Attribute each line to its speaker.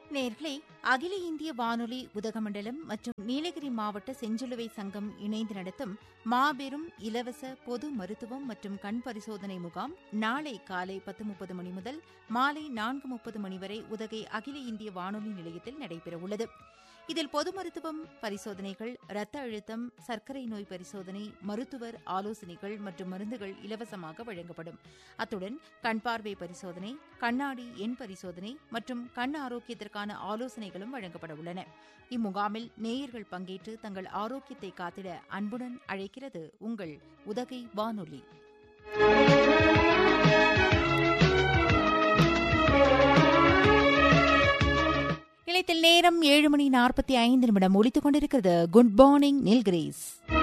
Speaker 1: நேர்களே அகில இந்திய வானொலி உதகமண்டலம் மற்றும் நீலகிரி மாவட்ட செஞ்சிலுவை சங்கம் இணைந்து நடத்தும் மாபெரும் இலவச பொது மருத்துவம் மற்றும் கண் பரிசோதனை முகாம் நாளை காலை பத்து முப்பது மணி முதல் மாலை நான்கு முப்பது மணி வரை உதகை அகில இந்திய வானொலி நிலையத்தில் நடைபெறவுள்ளது இதில் பொது மருத்துவம் பரிசோதனைகள் இரத்த அழுத்தம் சர்க்கரை நோய் பரிசோதனை மருத்துவர் ஆலோசனைகள் மற்றும் மருந்துகள் இலவசமாக வழங்கப்படும் அத்துடன் கண் பார்வை பரிசோதனை கண்ணாடி எண் பரிசோதனை மற்றும் கண் ஆரோக்கியத்திற்கான ஆலோசனைகளும் வழங்கப்பட உள்ளன இம்முகாமில் நேயர்கள் பங்கேற்று தங்கள் ஆரோக்கியத்தை காத்திட அன்புடன் அழைக்கிறது உங்கள் உதகை வானொலி நிலையத்தில் நேரம் ஏழு மணி நாற்பத்தி ஐந்து நிமிடம் ஒலித்துக் கொண்டிருக்கிறது குட் மார்னிங் நில்கிரீஸ்